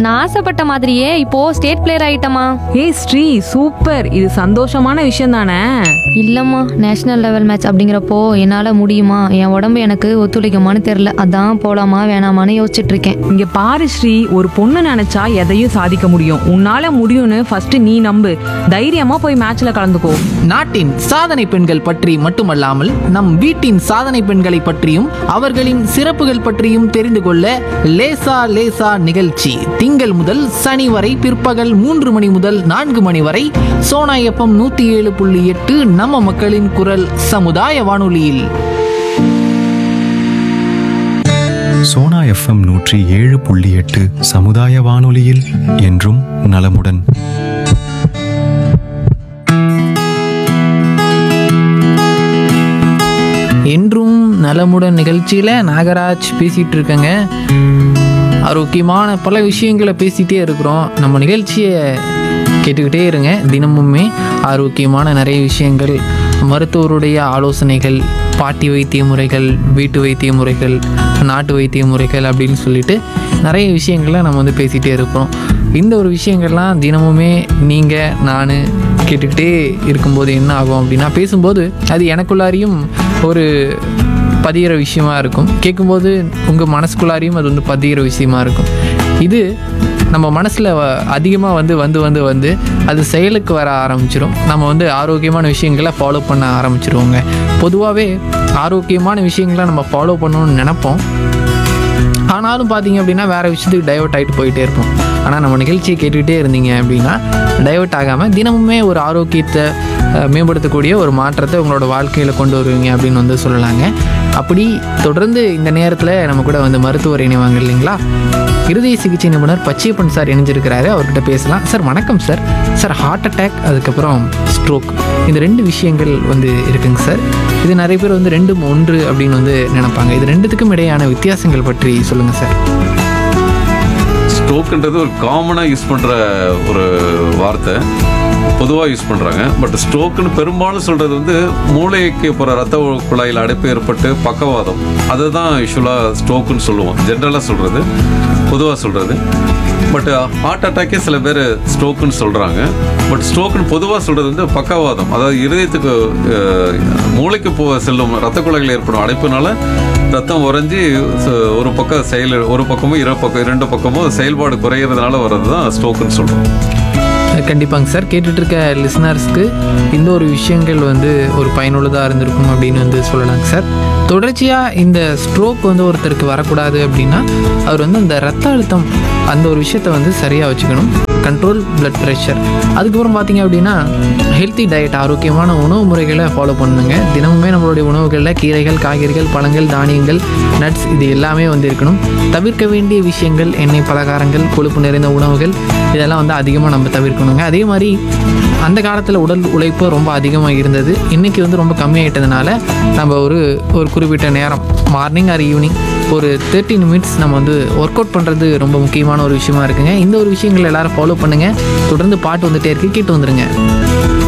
நான் ஆசைப்பட்ட மாதிரியே இப்போ ஸ்டேட் பிளேயர் ஆயிட்டமா ஏய் ஸ்ரீ சூப்பர் இது சந்தோஷமான விஷயம் தானே இல்லம்மா நேஷனல் லெவல் மேட்ச் அப்படிங்கிறப்போ என்னால முடியுமா என் உடம்பு எனக்கு ஒத்துழைக்குமான்னு தெரியல அதான் போலாமா வேணாமான்னு யோசிச்சுட்டு இருக்கேன் இங்க பாரு ஸ்ரீ ஒரு பொண்ணு நினைச்சா எதையும் சாதிக்க முடியும் உன்னால முடியும்னு ஃபர்ஸ்ட் நீ நம்பு தைரியமா போய் மேட்ச்ல கலந்துக்கோ நாட்டின் சாதனை பெண்கள் பற்றி மட்டுமல்லாமல் நம் வீட்டின் சாதனை பெண்களை பற்றியும் அவர்களின் சிறப்புகள் பற்றியும் தெரிந்து கொள்ள லேசா லேசா நிகழ்ச்சி திங்கள் முதல் சனி வரை பிற்பகல் மூன்று மணி முதல் நான்கு மணி வரை சோனா எஃப்எம் நூத்தி ஏழு புள்ளி எட்டு நம்ம மக்களின் குரல் சமுதாய வானொலியில் சோனா எஃப்எம் நூற்றி ஏழு புள்ளி எட்டு சமுதாய வானொலியில் என்றும் நலமுடன் என்றும் நலமுடன் நிகழ்ச்சியில் நாகராஜ் பேசிகிட்டு இருக்கேங்க ஆரோக்கியமான பல விஷயங்களை பேசிகிட்டே இருக்கிறோம் நம்ம நிகழ்ச்சியை கேட்டுக்கிட்டே இருங்க தினமுமே ஆரோக்கியமான நிறைய விஷயங்கள் மருத்துவருடைய ஆலோசனைகள் பாட்டி வைத்திய முறைகள் வீட்டு வைத்திய முறைகள் நாட்டு வைத்திய முறைகள் அப்படின்னு சொல்லிட்டு நிறைய விஷயங்களை நம்ம வந்து பேசிகிட்டே இருப்போம் இந்த ஒரு விஷயங்கள்லாம் தினமுமே நீங்கள் நான் கேட்டுக்கிட்டே இருக்கும்போது என்ன ஆகும் அப்படின்னா பேசும்போது அது எனக்குள்ளாரையும் ஒரு பதிகிற விஷயமா இருக்கும் கேட்கும்போது உங்கள் மனசுக்குள்ளாரையும் அது வந்து பதிகிற விஷயமா இருக்கும் இது நம்ம மனசில் அதிகமாக வந்து வந்து வந்து வந்து அது செயலுக்கு வர ஆரம்பிச்சிரும் நம்ம வந்து ஆரோக்கியமான விஷயங்களை ஃபாலோ பண்ண ஆரம்பிச்சிருவோங்க பொதுவாகவே ஆரோக்கியமான விஷயங்களை நம்ம ஃபாலோ பண்ணணும்னு நினைப்போம் ஆனாலும் பார்த்தீங்க அப்படின்னா வேறு விஷயத்துக்கு டைவர்ட் ஆகிட்டு போயிட்டே இருப்போம் ஆனால் நம்ம நிகழ்ச்சியை கேட்டுக்கிட்டே இருந்தீங்க அப்படின்னா டைவர்ட் ஆகாமல் தினமுமே ஒரு ஆரோக்கியத்தை அஹ், மேம்படுத்தக்கூடிய ஒரு மாற்றத்தை உங்களோட வாழ்க்கையில் கொண்டு வருவீங்க அப்படின்னு வந்து சொல்லலாங்க அப்படி தொடர்ந்து இந்த நேரத்தில் நம்ம கூட வந்து மருத்துவர் இணைவாங்க இல்லைங்களா இருதய சிகிச்சை நிபுணர் பச்சையப்பன் சார் இணைஞ்சிருக்கிறாரு அவர்கிட்ட பேசலாம் சார் வணக்கம் சார் சார் ஹார்ட் அட்டாக் அதுக்கப்புறம் ஸ்ட்ரோக் இந்த ரெண்டு விஷயங்கள் வந்து இருக்குங்க சார் இது நிறைய பேர் வந்து ரெண்டும் ஒன்று அப்படின்னு வந்து நினைப்பாங்க இது ரெண்டுத்துக்கும் இடையான வித்தியாசங்கள் பற்றி சொல்லுங்கள் சார் ஸ்ட்ரோக்குன்றது ஒரு காமனாக யூஸ் பண்ணுற ஒரு வார்த்தை பொதுவாக யூஸ் பண்ணுறாங்க பட் ஸ்ட்ரோக்குன்னு பெரும்பாலும் சொல்கிறது வந்து மூளைக்கு போகிற ரத்த குழாயில் அடைப்பு ஏற்பட்டு பக்கவாதம் அதை தான் யூஸ்வலாக ஸ்ட்ரோக்குன்னு சொல்லுவோம் ஜென்ரலாக சொல்கிறது பொதுவாக சொல்கிறது பட் ஹார்ட் அட்டாக்கே சில பேர் ஸ்ட்ரோக்குன்னு சொல்கிறாங்க பட் ஸ்ட்ரோக்குன்னு பொதுவாக சொல்கிறது வந்து பக்கவாதம் அதாவது இருதயத்துக்கு அஹ், மூளைக்கு போ செல்லும் ரத்த குழாய்கள் ஏற்படும் அடைப்புனால ரத்தம் உறைஞ்சி ச- ஒரு பக்கம் செயல் ஒரு பக்கமும் இரு பக்கம் இரண்டு பக்கமும் செயல்பாடு குறையிறதுனால வர்றது தான் ஸ்ட்ரோக்குன்னு சொல்கிறோம் கண்டிப்பாங்க சார் கேட்டுட்டு இருக்க லிசனர்ஸ்க்கு இந்த ஒரு விஷயங்கள் வந்து ஒரு பயனுள்ளதாக இருந்திருக்கும் அப்படின்னு வந்து சொல்லலாங்க சார் தொடர்ச்சியாக இந்த ஸ்ட்ரோக் வந்து ஒருத்தருக்கு வரக்கூடாது அப்படின்னா அவர் வந்து இந்த ரத்த அழுத்தம் அந்த ஒரு விஷயத்தை வந்து சரியாக வச்சுக்கணும் கண்ட்ரோல் blood ப்ரெஷர் அதுக்கப்புறம் பார்த்தீங்க அப்படின்னா ஹெல்த்தி டயட் ஆரோக்கியமான உணவு முறைகளை ஃபாலோ பண்ணுங்க தினமுமே நம்மளுடைய உணவுகளில் கீரைகள் காய்கறிகள் பழங்கள் தானியங்கள் நட்ஸ் இது எல்லாமே வந்து இருக்கணும் தவிர்க்க வேண்டிய விஷயங்கள் எண்ணெய் பலகாரங்கள் கொழுப்பு நிறைந்த உணவுகள் இதெல்லாம் வந்து அதிகமாக நம்ம தவிர்க்கணுங்க அதே மாதிரி அந்த காலத்தில் உடல் உழைப்பு ரொம்ப அதிகமாக இருந்தது இன்றைக்கி வந்து ரொம்ப கம்மியாயிட்டதுனால நம்ம ஒரு ஒரு குறிப்பிட்ட நேரம் மார்னிங் ஆர் ஈவினிங் ஒரு தேர்ட்டி மினிட்ஸ் நம்ம வந்து ஒர்க் அவுட் பண்ணுறது ரொம்ப முக்கியமான ஒரு விஷயமா இருக்குங்க இந்த ஒரு விஷயங்கள் எல்லாரும் ஃபாலோ பண்ணுங்கள் தொடர்ந்து பாட்டு வந்துட்டே இருக்கு கேட்டு வந்துருங்க